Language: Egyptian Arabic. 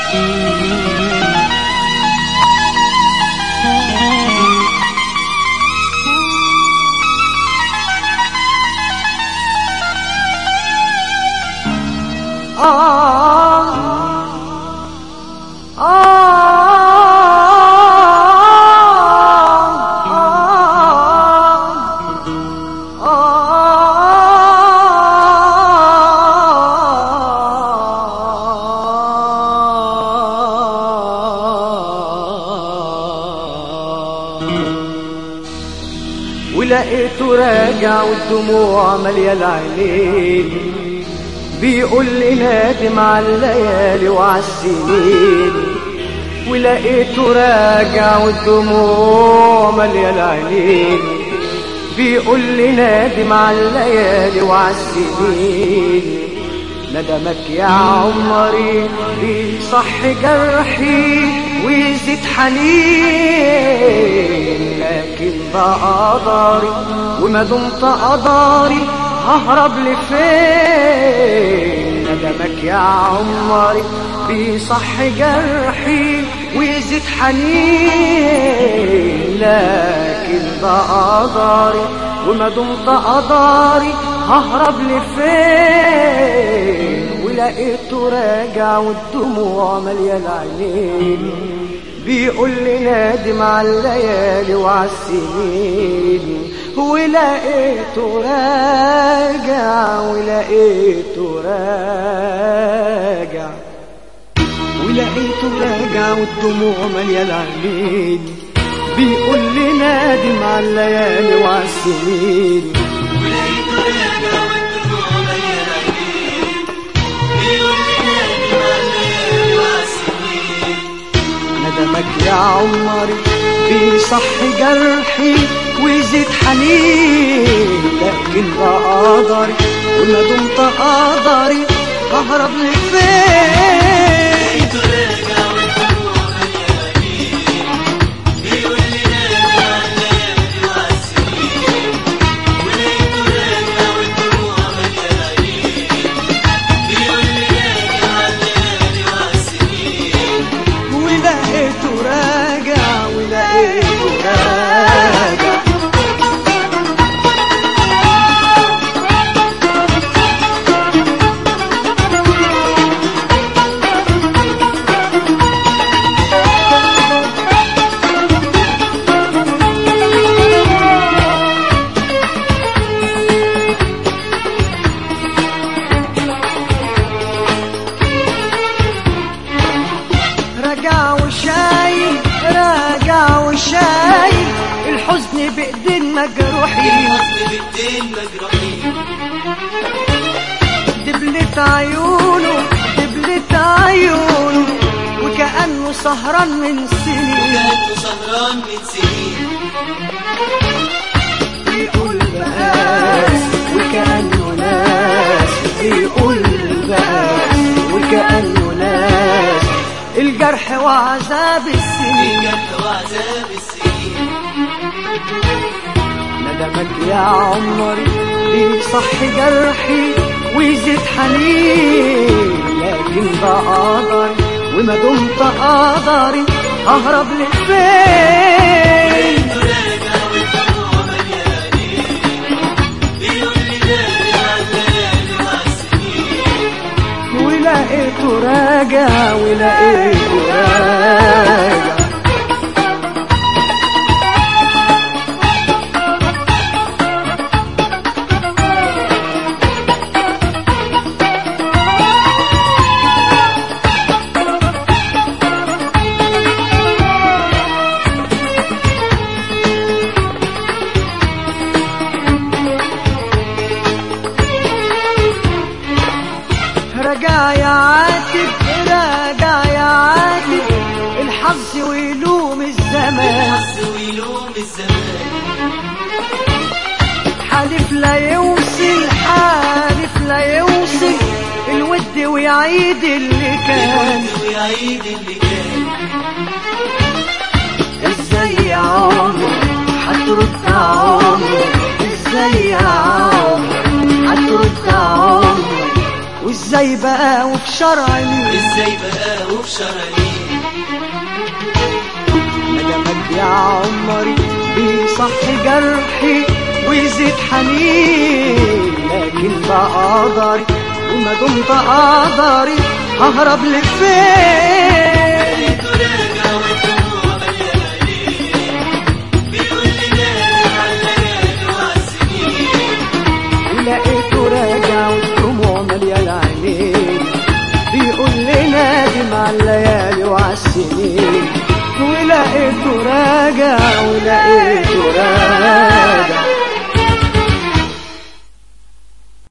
ولقيته راجع والدموع مالية العينين بيقول لي نادم على الليالي وعلى السنين ولقيته راجع والدموع مالية العينين بيقول لي نادم على الليالي وعلى السنين ندمك يا عمري بيصح جرحي ويزيد حنين لكن بقى قدري وما دمت قدري ههرب لفين ندمك يا عمري بيصح جرحي ويزيد حنين لكن بقى قدري وما دمت قدري ههرب لفين ولقيته راجع والدموع ماليه العينين بيقول لي نادم على الليالي وعلى السنين ولقيته راجع ولقيته راجع ولقيته راجع والدموع ماليه العينين بيقول لي نادم على الليالي وعلى السنين ندمك يا عمري بيصح جرحي ويزيد حنين لكن بقدري وما دمت قدري ههرب لفين ولقيته راجع ولقيته راجع راجع وشايل راجع وشايل الحزن بايدين مجروحين دبلت عيونه دبلت عيونه وكأنه سهران من سنين بيقول بقاس وكأنه ناس بيقول بقاس وكأنه ناس الجرح وعذاب السنين ندمك يا عمري بيصح جرحي ويزيد حنين لكن بقدري وما دمت قدري ههرب لفين ولقيته راجع ولقيته راجع راجع يا عاتب راجع يا عاتب الحظ ويلوم الزمان حالف لا يوصل حالف لا يوصل الود ويعيد اللي كان ازاي يا عمر هترد عمر ازاي يا عمر هترد عمر وازاي بقى وفي شرع مين ازاي بقى ندوب شرايين ندمك يا عمري بيصح جرحي ويزيد حنين لكن بقدري وما دمت قدري ههرب لفين تراجع والدموع مليانة عينين بيقول لي نادم على الليالي وعالسنين لقيته راجع والدموع مليانة عينين بيقول لي نادم على الليالي وعالسنين ولقيته راجع ولقيته راجع